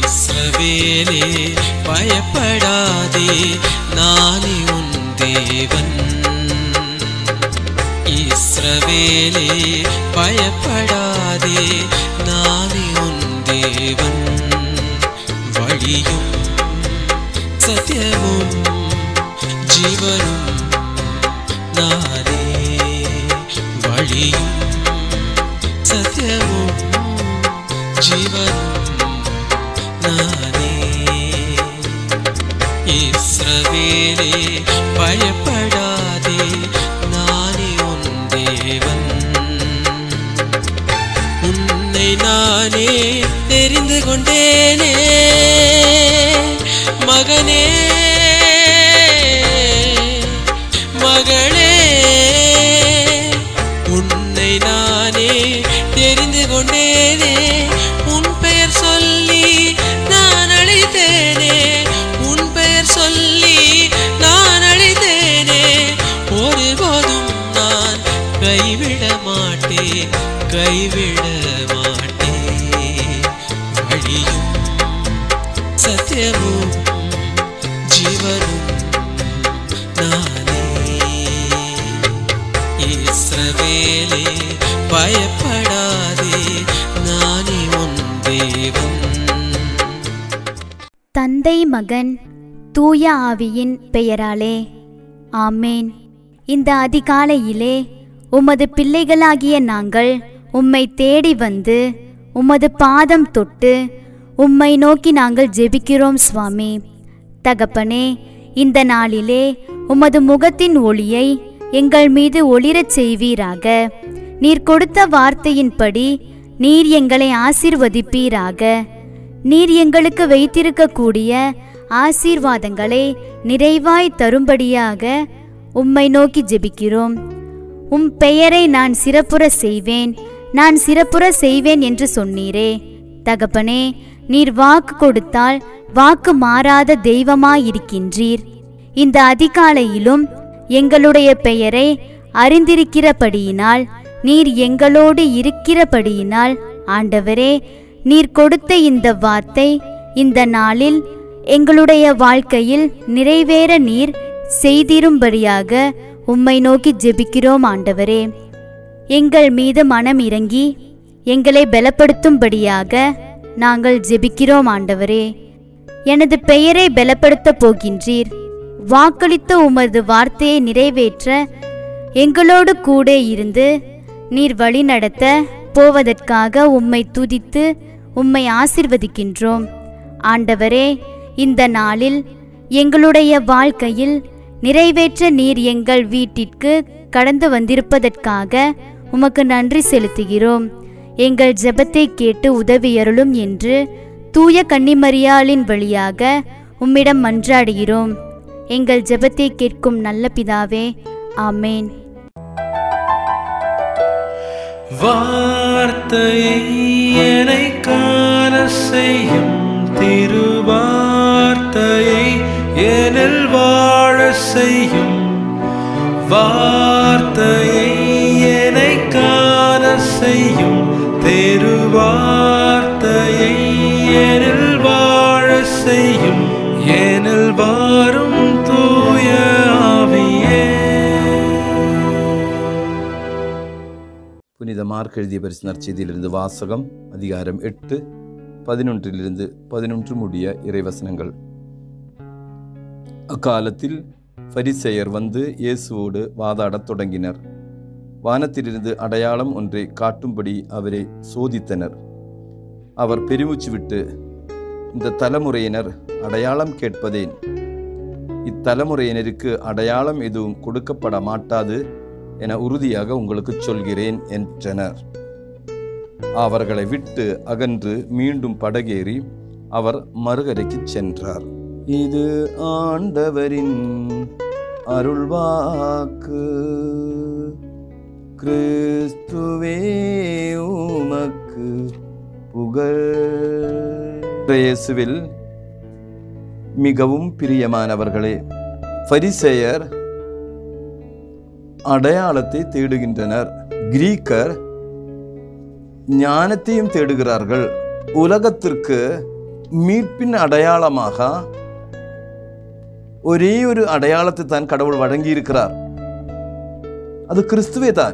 இஸ்ரவேலே பயப்படாதே நானே உன் தேவன் இஸ்ரவேலே பயப்படாதே நானே உன் தேவன் வழியும் சத்தியமும் ஜீவனும் நானே வழியும் சத்தியமும் ஜீவனும் நானே இஸ்ரவேலே பயப்படாதே நானே உன் தேவன் உன்னை நானே தெரிந்து கொண்டேனே மகனே மகளே உன்னை நானே தெரிந்து கொண்டேனே உன் பெயர் சொல்லி நான் அழைத்தேனே உன் பெயர் சொல்லி நான் அழைத்தேனே ஒருபோதும் நான் கைவிட மாட்டேன் கைவிட மாட்டேன் வழியும் சத்தியமும் ஜீவனும் நானே இஸ்ரவேலே பயப்படாதே நானே உன் தேவன் தந்தை மகன் தூய ஆவியின் பெயராலே ஆமேன் இந்த அதிகாலையிலே உமது பிள்ளைகளாகிய நாங்கள் உம்மை தேடி வந்து உமது பாதம் தொட்டு உம்மை நோக்கி நாங்கள் ஜெபிக்கிறோம் சுவாமி தகப்பனே இந்த நாளிலே உமது முகத்தின் ஒளியை எங்கள் மீது ஒளிரச் செய்வீராக நீர் கொடுத்த வார்த்தையின்படி நீர் எங்களை ஆசீர்வதிப்பீராக நீர் எங்களுக்கு வைத்திருக்கக்கூடிய ஆசீர்வாதங்களை நிறைவாய் தரும்படியாக உம்மை நோக்கி ஜெபிக்கிறோம் உம் பெயரை நான் சிறப்புற செய்வேன் நான் சிறப்புற செய்வேன் என்று சொன்னீரே தகப்பனே நீர் வாக்கு கொடுத்தால் வாக்கு மாறாத தெய்வமாயிருக்கின்றீர் இந்த அதிகாலையிலும் எங்களுடைய பெயரை அறிந்திருக்கிறபடியினால் நீர் எங்களோடு இருக்கிறபடியினால் ஆண்டவரே நீர் கொடுத்த இந்த வார்த்தை இந்த நாளில் எங்களுடைய வாழ்க்கையில் நிறைவேற நீர் செய்திரும்படியாக உம்மை நோக்கி ஜெபிக்கிறோம் ஆண்டவரே எங்கள் மீது மனம் இறங்கி எங்களை பலப்படுத்தும்படியாக நாங்கள் ஜெபிக்கிறோம் ஆண்டவரே எனது பெயரை பலப்படுத்தப் போகின்றீர் வாக்களித்த உமது வார்த்தையை நிறைவேற்ற எங்களோடு கூட இருந்து நீர் வழி நடத்த போவதற்காக உம்மை துதித்து உம்மை ஆசிர்வதிக்கின்றோம் ஆண்டவரே இந்த நாளில் எங்களுடைய வாழ்க்கையில் நிறைவேற்ற நீர் எங்கள் வீட்டிற்கு கடந்து வந்திருப்பதற்காக உமக்கு நன்றி செலுத்துகிறோம் எங்கள் ஜெபத்தை கேட்டு உதவியருளும் என்று தூய கன்னிமரியாளின் வழியாக உம்மிடம் மன்றாடுகிறோம் எங்கள் ஜெபத்தை கேட்கும் நல்ல பிதாவே ஆமேன் வார்த்தையை என்னை காண செய்யும் திருவார்த்தையை எனில் வாழ செய்யும் வார்த்தையை என்னை காண செய்யும் திருவார்த்தையை எனில் வாழ செய்யும் எனில் வாரும் தூய ஆவியே புனித மார்க் எழுதிய பரிசு நற்செய்தியிலிருந்து வாசகம் அதிகாரம் எட்டு பதினொன்றிலிருந்து பதினொன்று முடிய இறைவசனங்கள் அக்காலத்தில் பரிசெயர் வந்து இயேசுவோடு வாதாடத் தொடங்கினர் வானத்திலிருந்து அடையாளம் ஒன்றை காட்டும்படி அவரை சோதித்தனர் அவர் பெருமூச்சு விட்டு இந்த தலைமுறையினர் அடையாளம் கேட்பதேன் இத்தலைமுறையினருக்கு அடையாளம் எதுவும் கொடுக்கப்பட மாட்டாது என உறுதியாக உங்களுக்கு சொல்கிறேன் என்றனர் அவர்களை விட்டு அகன்று மீண்டும் படகேறி அவர் மறுகரைக்கு சென்றார் இது ஆண்டவரின் அருள்வாக்கு கிறிஸ்துவே உமக்கு புகழ் இயேசுவில் மிகவும் பிரியமானவர்களே பரிசேயர் அடையாளத்தை தேடுகின்றனர் கிரீக்கர் ஞானத்தையும் தேடுகிறார்கள் உலகத்திற்கு மீட்பின் அடையாளமாக ஒரே ஒரு அடையாளத்தை தான் கடவுள் வழங்கியிருக்கிறார் அது கிறிஸ்துவே தான்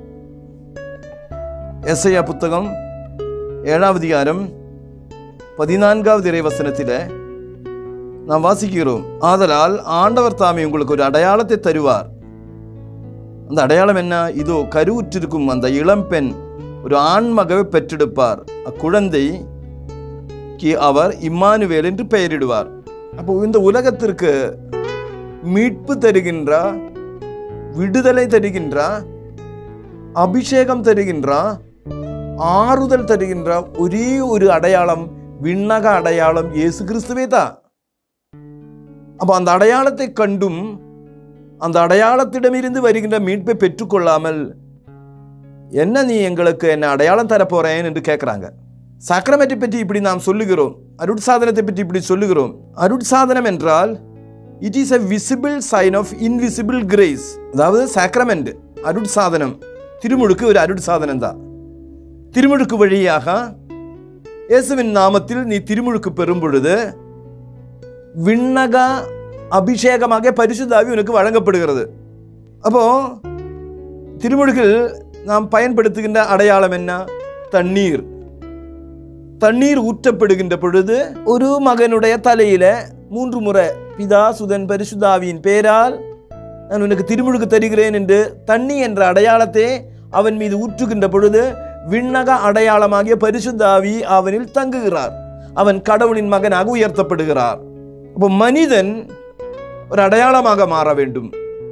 எஸ்ஐயா புத்தகம் ஏழாவது அதிகாரம் பதினான்காவது இறைவசனத்திலே நாம் வாசிக்கிறோம் ஆதலால் ஆண்டவர் தாமே உங்களுக்கு ஒரு அடையாளத்தை தருவார் அந்த அடையாளம் என்ன இதோ கருவுற்றிருக்கும் அந்த இளம்பெண் ஒரு ஆண்மகவை பெற்றெடுப்பார் அக்குழந்தைக்கு அவர் இம்மானுவேல் என்று பெயரிடுவார் அப்போ இந்த உலகத்திற்கு மீட்பு தருகின்ற விடுதலை தருகின்ற அபிஷேகம் தருகின்ற ஆறுதல் தருகின்ற ஒரே ஒரு அடையாளம் விண்ணக அடையாளம் இயேசு கிறிஸ்துவே தான் அப்போ அந்த அடையாளத்தை கண்டும் அந்த அடையாளத்திடமிருந்து வருகின்ற மீட்பை பெற்றுக்கொள்ளாமல் என்ன நீ எங்களுக்கு என்ன அடையாளம் தரப்போறேன் என்று கேட்குறாங்க சக்கரமெட்டை பற்றி இப்படி நாம் சொல்லுகிறோம் அருட்சாதனத்தை பற்றி இப்படி சொல்லுகிறோம் அருட்சாதனம் என்றால் it is a visible sign of invisible grace அதாவது சாக்ரமெண்ட் அருட்சாதனம் திருமுழுக்கு ஒரு அருட்சாதனம் தான் திருமுழுக்கு வழியாக இயேசுவின் நாமத்தில் நீ திருமுழுக்கு பெறும் பொழுது விண்ணக அபிஷேகமாக பரிசுத்தாவி உனக்கு வழங்கப்படுகிறது அப்போ திருமுழுகில் நாம் பயன்படுத்துகின்ற அடையாளம் என்ன தண்ணீர் தண்ணீர் ஊற்றப்படுகின்ற பொழுது ஒரு மகனுடைய தலையில மூன்று முறை பிதா சுதன் பரிசுதாவியின் பேரால் நான் உனக்கு திருமுழுக்கு தருகிறேன் என்று தண்ணி என்ற அடையாளத்தை அவன் மீது ஊற்றுகின்ற பொழுது விண்ணக அடையாளமாகிய பரிசுத்தாவி அவனில் தங்குகிறார் அவன் கடவுளின் மகனாக உயர்த்தப்படுகிறார் அப்போ மனிதன் ஒரு அடையாளமாக மாற வேண்டும்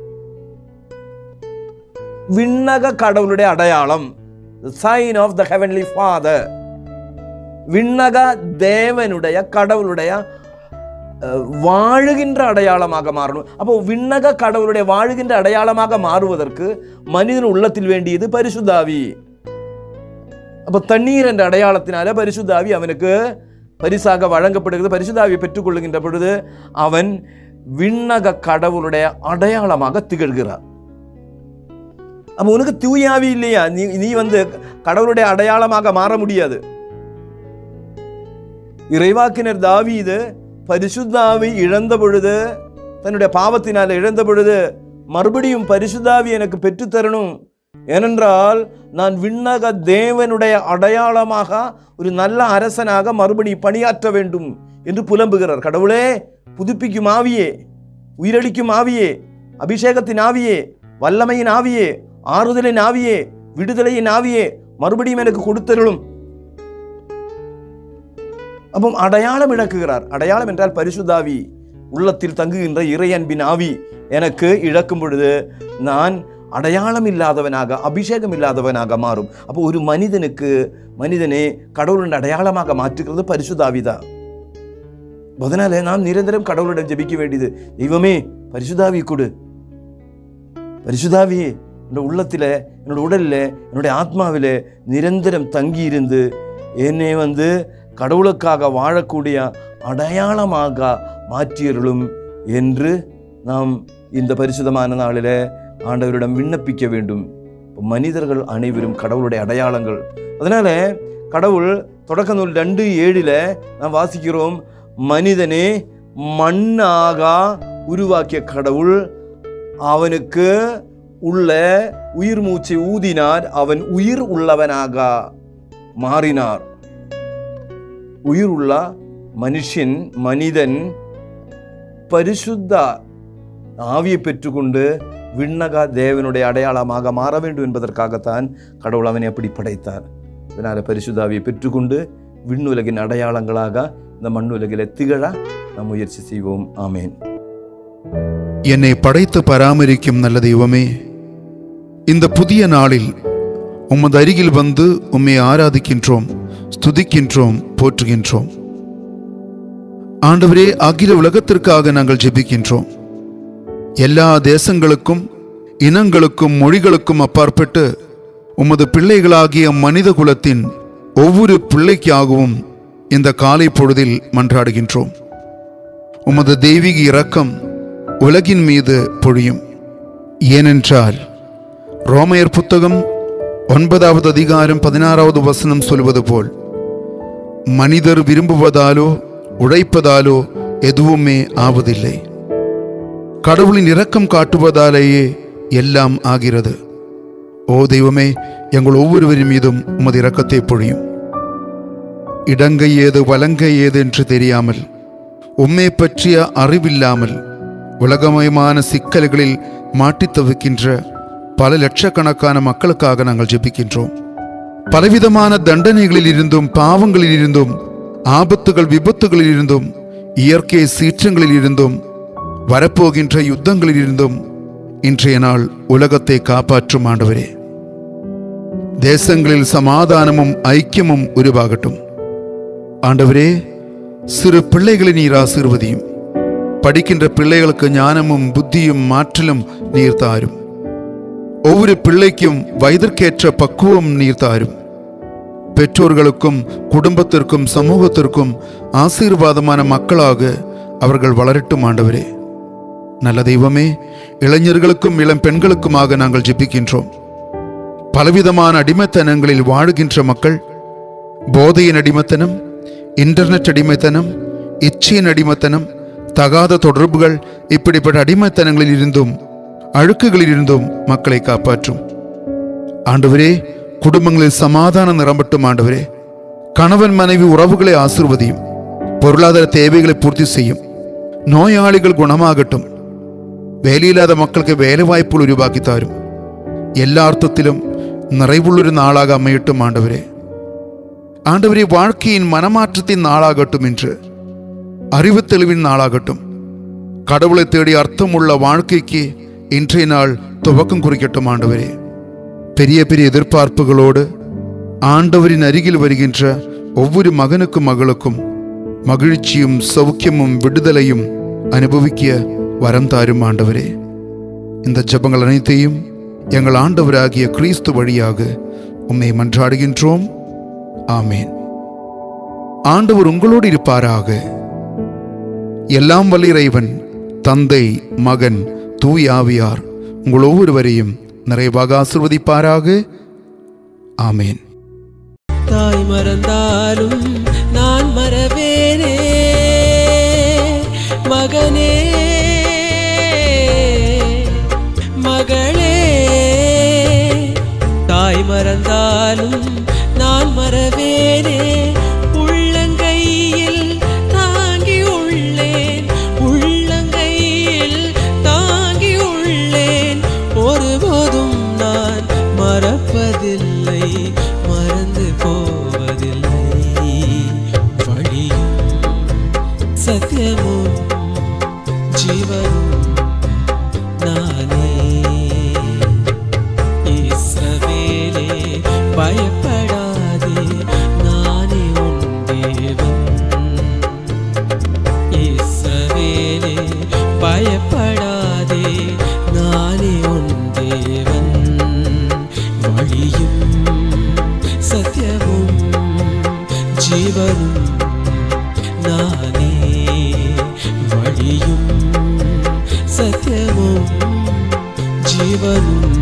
விண்ணக கடவுளுடைய அடையாளம் sign of the heavenly father விண்ணக தேவனுடைய கடவுளுடைய அஹ், வாழுகின்ற அடையாளமாக மாறணும் அப்போ விண்ணக கடவுளுடைய வாழுகின்ற அடையாளமாக மாறுவதற்கு மனிதன் உள்ளத்தில் வேண்டியது பரிசுத்தாவி அப்போ தண்ணீர் என்ற அடையாளத்தினால பரிசுத்தாவி அவனுக்கு பரிசாக வழங்கப்படுகிறது பரிசுத்தாவியை பெற்றுக்கொள்ளுகின்ற பொழுது அவன் விண்ணக கடவுளுடைய அடையாளமாக திகழ்கிறார் அப்போ உனக்கு தூயாவி இல்லையா நீ நீ வந்து கடவுளுடைய அடையாளமாக மாற முடியாது இறைவாக்கினர் தாவீது பரிசுத்தாவி இழந்த பொழுது தன்னுடைய பாவத்தினால் இழந்த பொழுது மறுபடியும் பரிசுத்தாவி எனக்கு பெற்றுத்தரணும் ஏனென்றால் நான் விண்ணக தேவனுடைய அடையாளமாக ஒரு நல்ல அரசனாக மறுபடி பணியாற்ற வேண்டும் என்று புலம்புகிறார் கடவுளே புதுப்பிக்கும் ஆவியே உயிரளிக்கும் ஆவியே அபிஷேகத்தின் ஆவியே வல்லமையின் ஆவியே ஆறுதலின் ஆவியே விடுதலையின் ஆவியே மறுபடியும் எனக்கு கொடுத்தருளும் அப்போ அடையாளம் இழக்குகிறார் அடையாளம் என்றால் பரிசுத்தாவி உள்ளத்தில் தங்குகின்ற இறையன்பின் ஆவி எனக்கு இழக்கும் பொழுது நான் அடையாளம் இல்லாதவனாக அபிஷேகம் இல்லாதவனாக மாறும் அப்போ ஒரு மனிதனுக்கு மனிதனை கடவுளின் அடையாளமாக மாற்றுகிறது பரிசுத்தாவி தான் அதனால நாம் நிரந்தரம் கடவுளிடம் ஜெபிக்க வேண்டியது தெய்வமே பரிசுதாவி கொடு பரிசுதாவியே என்னோட உள்ளத்தில் என்னோட உடலில் என்னுடைய ஆத்மாவில் நிரந்தரம் தங்கி இருந்து என்னை வந்து கடவுளுக்காக வாழக்கூடிய அடையாளமாக மாற்றியருளும் என்று நாம் இந்த பரிசுத்தமான நாளில் ஆண்டவரிடம் விண்ணப்பிக்க வேண்டும் இப்ப மனிதர்கள் அனைவரும் கடவுளுடைய அடையாளங்கள் அதனால கடவுள் தொடக்க நூல் ரெண்டு ஏழில் நாம் வாசிக்கிறோம் மனிதனே மண்ணாக உருவாக்கிய கடவுள் அவனுக்கு உள்ள உயிர் மூச்சை ஊதினார் அவன் உயிர் உள்ளவனாக மாறினார் உயிர் உள்ள மனுஷன் மனிதன் பரிசுத்த ஆவியை பெற்றுக்கொண்டு விண்ணக தேவனுடைய அடையாளமாக மாற வேண்டும் என்பதற்காகத்தான் கடவுள் அவனை அப்படி படைத்தார் இதனால் பரிசுத்தாவியை பெற்றுக்கொண்டு விண்ணுலகின் அடையாளங்களாக இந்த மண்ணுலகில் திகழ நாம் முயற்சி செய்வோம் ஆமேன் என்னை படைத்து பராமரிக்கும் நல்ல தெய்வமே இந்த புதிய நாளில் உமது அருகில் வந்து உம்மை ஆராதிக்கின்றோம் ஸ்துதிக்கின்றோம் போற்றுகின்றோம் ஆண்டவரே அகில உலகத்திற்காக நாங்கள் ஜெபிக்கின்றோம் எல்லா தேசங்களுக்கும் இனங்களுக்கும் மொழிகளுக்கும் அப்பாற்பட்டு உமது பிள்ளைகளாகிய மனித குலத்தின் ஒவ்வொரு பிள்ளைக்காகவும் இந்த காலை பொழுதில் மன்றாடுகின்றோம் உமது தெய்வீக இரக்கம் உலகின் மீது பொழியும் ஏனென்றால் ரோமையர் புத்தகம் ஒன்பதாவது அதிகாரம் பதினாறாவது வசனம் சொல்வது போல் மனிதர் விரும்புவதாலோ உழைப்பதாலோ எதுவுமே ஆவதில்லை கடவுளின் இரக்கம் காட்டுவதாலேயே எல்லாம் ஆகிறது ஓ தெய்வமே எங்கள் ஒவ்வொருவரின் மீதும் உமது இரக்கத்தை பொழியும் இடங்கை ஏது வலங்கை ஏது என்று தெரியாமல் உம்மை பற்றிய அறிவில்லாமல் உலகமயமான சிக்கல்களில் மாட்டித் தவிக்கின்ற பல லட்சக்கணக்கான மக்களுக்காக நாங்கள் ஜெபிக்கின்றோம் பலவிதமான தண்டனைகளில் இருந்தும் பாவங்களில் இருந்தும் ஆபத்துகள் விபத்துகளில் இருந்தும் இயற்கை சீற்றங்களில் இருந்தும் வரப்போகின்ற யுத்தங்களில் இருந்தும் இன்றைய நாள் உலகத்தை காப்பாற்றும் ஆண்டவரே தேசங்களில் சமாதானமும் ஐக்கியமும் உருவாகட்டும் ஆண்டவரே சிறு பிள்ளைகளை நீர் ஆசீர்வதியும் படிக்கின்ற பிள்ளைகளுக்கு ஞானமும் புத்தியும் மாற்றலும் நீர் தாரும் ஒவ்வொரு பிள்ளைக்கும் வயதிற்கேற்ற பக்குவம் நீர் தாரும் பெற்றோர்களுக்கும் குடும்பத்திற்கும் சமூகத்திற்கும் ஆசீர்வாதமான மக்களாக அவர்கள் வளரட்டும் ஆண்டவரே நல்ல தெய்வமே இளைஞர்களுக்கும் இளம் பெண்களுக்குமாக நாங்கள் ஜெபிக்கின்றோம் பலவிதமான அடிமைத்தனங்களில் வாழுகின்ற மக்கள் போதையின் அடிமைத்தனம் இன்டர்நெட் அடிமைத்தனம் இச்சையின் அடிமைத்தனம் தகாத தொடர்புகள் இப்படிப்பட்ட அடிமைத்தனங்களில் இருந்தும் அழுக்குகளில் இருந்தும் மக்களை காப்பாற்றும் ஆண்டவரே குடும்பங்களில் சமாதானம் நிரம்பட்டும் ஆண்டவரே கணவன் மனைவி உறவுகளை ஆசிர்வதியும் பொருளாதார தேவைகளை பூர்த்தி செய்யும் நோயாளிகள் குணமாகட்டும் வேலையில்லாத மக்களுக்கு வேலை வாய்ப்புகள் உருவாக்கி தாரும் எல்லா அர்த்தத்திலும் நிறைவுള്ളൊരു நாளாக அமையட்டும் ஆண்டவரே ஆண்டவரே வாழ்க்கையின் மனமாற்றத்தின் நாளாகட்டும் என்று அறிவு தெளிவின் நாளாகட்டும் கடவுளை தேடி அர்த்தமுள்ள வாழ்க்கைக்கு இன்றைய நாள் துவக்கம் குறிக்கட்டும் ஆண்டவரே பெரிய பெரிய எதிர்பார்ப்புகளோடு ஆண்டவரின் அருகில் வருகின்ற ஒவ்வொரு மகனுக்கும் மகளுக்கும் மகிழ்ச்சியும் சௌக்கியமும் விடுதலையும் அனுபவிக்க வரம் தாரும் ஆண்டவரே இந்த ஜெபங்கள் அனைத்தையும் எங்கள் ஆண்டவராகிய கிறிஸ்து வழியாக உம்மை மன்றாடுகின்றோம் ஆமேன் ஆண்டவர் உங்களோடு இருப்பாராக எல்லாம் வல்ல இறைவன் தந்தை மகன் தூய் ஆவியார் உங்கள் ஒவ்வொருவரையும் நிறைவாக ஆசிர்வதிப்பாராக ஆமேன் தாய் மறந்தாலும் நான் மறவேனே மகனே மகளே தாய் மறந்தாலும் நான் மறவேனே உள்ளங்கையில் தாங்கி உள்ளேன் உள்ளங்கையில் தாங்கி உள்ளேன் ஒருபோதும் நான் மறப்பதில்லை மறந்து போவதில்லை வழியும் சத்தியமும் ஜீவனும் நானே இஸ்ரவேலே பயப்படாதே நானே உன் தேவன் இஸ்ரவேலே பயப்படாதே நானே உன் தேவன் வழியும் சத்தியமும் ஜீவனும் நானே வழியும் சத்தியமும் ஜீவனும்